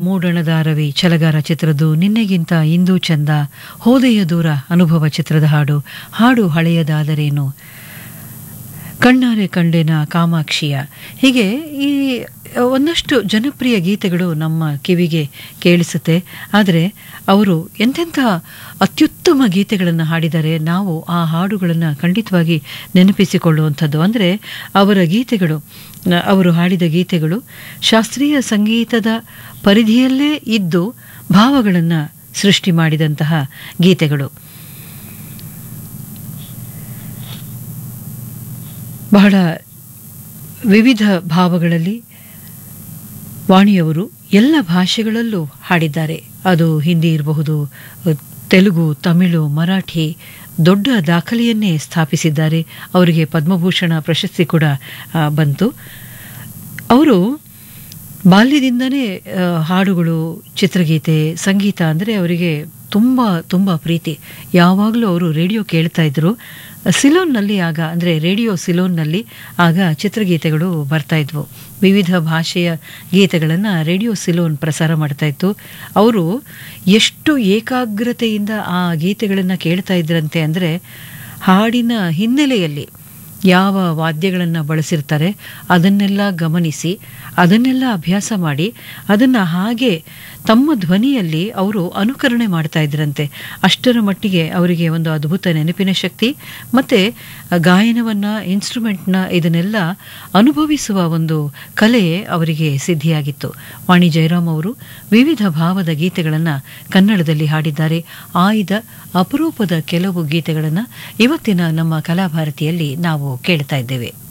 ಮೂಡಣದ ರವಿ ಛಲಗಾರ ಚಿತ್ರದ್ದು ನಿನ್ನೆಗಿಂತ ಇಂದು ಚಂದ ಹೋದೆಯ ದೂರ ಅನುಭವ ಚಿತ್ರದ ಹಾಡು ಹಾಡು ಹಳೆಯದಾದರೇನು ಕಣ್ಣಾರೆ ಕಂಡೆನ ಕಾಮಾಕ್ಷಿಯ ಹೀಗೆ ಈ ಒಂದಷ್ಟು ಜನಪ್ರಿಯ ಗೀತೆಗಳು ನಮ್ಮ ಕಿವಿಗೆ ಕೇಳಿಸುತ್ತೆ ಆದರೆ ಅವರು ಎಂತೆಂಥ ಅತ್ಯುತ್ತಮ ಗೀತೆಗಳನ್ನು ಹಾಡಿದರೆ ನಾವು ಆ ಹಾಡುಗಳನ್ನು ಖಂಡಿತವಾಗಿ ನೆನಪಿಸಿಕೊಳ್ಳುವಂಥದ್ದು ಅಂದರೆ ಅವರ ಗೀತೆಗಳು ನ- ಅವರು ಹಾಡಿದ ಗೀತೆಗಳು ಶಾಸ್ತ್ರೀಯ ಸಂಗೀತದ ಪರಿಧಿಯಲ್ಲೇ ಇದ್ದು ಭಾವಗಳನ್ನು ಸೃಷ್ಟಿ ಮಾಡಿದಂತಹ ಗೀತೆಗಳು ಬಹಳ ವಿವಿಧ ಭಾವಗಳಲ್ಲಿ ವಾಣಿಯವರು ಎಲ್ಲ ಭಾಷೆಗಳಲ್ಲೂ ಹಾಡಿದ್ದಾರೆ ಅದು ಹಿಂದಿ ಇರಬಹುದು ತೆಲುಗು ತಮಿಳು ಮರಾಠಿ ದೊಡ್ಡ ದಾಖಲೆಯನ್ನೇ ಸ್ಥಾಪಿಸಿದ್ದಾರೆ ಅವರಿಗೆ ಪದ್ಮಭೂಷಣ ಪ್ರಶಸ್ತಿ ಕೂಡ ಆ, ಬಂತು ಅವರು ಬಾಲ್ಯದಿಂದನೇ ಆ, ಹಾಡುಗಳು ಚಿತ್ರಗೀತೆ ಸಂಗೀತ ಅಂದರೆ ಅವರಿಗೆ ತುಂಬ ತುಂಬ ಪ್ರೀತಿ ಯಾವಾಗಲೂ ಅವರು ರೇಡಿಯೋ ಕೇಳ್ತಾ ಇದ್ರು ಸಿಲೋನ್ನಲ್ಲಿ ಆಗ ಅಂದರೆ ರೇಡಿಯೋ ಸಿಲೋನ್ನಲ್ಲಿ ಆಗ ಚಿತ್ರಗೀತೆಗಳು ಬರ್ತಾ ಇದ್ವು ವಿವಿಧ ಭಾಷೆಯ ಗೀತೆಗಳನ್ನು ರೇಡಿಯೋ ಸಿಲೋನ್ ಪ್ರಸಾರ ಮಾಡ್ತಾ ಇತ್ತು ಅವರು ಎಷ್ಟು ಏಕಾಗ್ರತೆಯಿಂದ ಆ ಗೀತೆಗಳನ್ನು ಕೇಳ್ತಾ ಇದ್ರಂತೆ ಅಂದರೆ ಹಾಡಿನ ಹಿನ್ನೆಲೆಯಲ್ಲಿ ಯಾವ ವಾದ್ಯಗಳನ್ನು ಬಳಸಿರ್ತಾರೆ ಅದನ್ನೆಲ್ಲ ಗಮನಿಸಿ ಅದನ್ನೆಲ್ಲ ಅಭ್ಯಾಸ ಮಾಡಿ ಅದನ್ನು ಹಾಗೆ ತಮ್ಮ ಧ್ವನಿಯಲ್ಲಿ ಅವರು ಅನುಕರಣೆ ಮಾಡ್ತಾ ಇದ್ರಂತೆ ಅಷ್ಟರ ಮಟ್ಟಿಗೆ ಅವರಿಗೆ ಒಂದು ಅದ್ಭುತ ನೆನಪಿನ ಶಕ್ತಿ ಮತ್ತು ಗಾಯನವನ್ನು ಇನ್ಸ್ಟ್ರೂಮೆಂಟ್ನ ಇದನ್ನೆಲ್ಲ ಅನುಭವಿಸುವ ಒಂದು ಕಲೆ ಅವರಿಗೆ ಸಿದ್ಧಿಯಾಗಿತ್ತು ವಾಣಿ ಜಯರಾಮ್ ಅವರು ವಿವಿಧ ಭಾವದ ಗೀತೆಗಳನ್ನು ಕನ್ನಡದಲ್ಲಿ ಹಾಡಿದ್ದಾರೆ ಆಯ್ದ ಅಪರೂಪದ ಕೆಲವು ಗೀತೆಗಳನ್ನು ಇವತ್ತಿನ ನಮ್ಮ ಕಲಾಭಾರತಿಯಲ್ಲಿ ನಾವು ಕೇಳ್ತಾ ಇದ್ದೇವೆ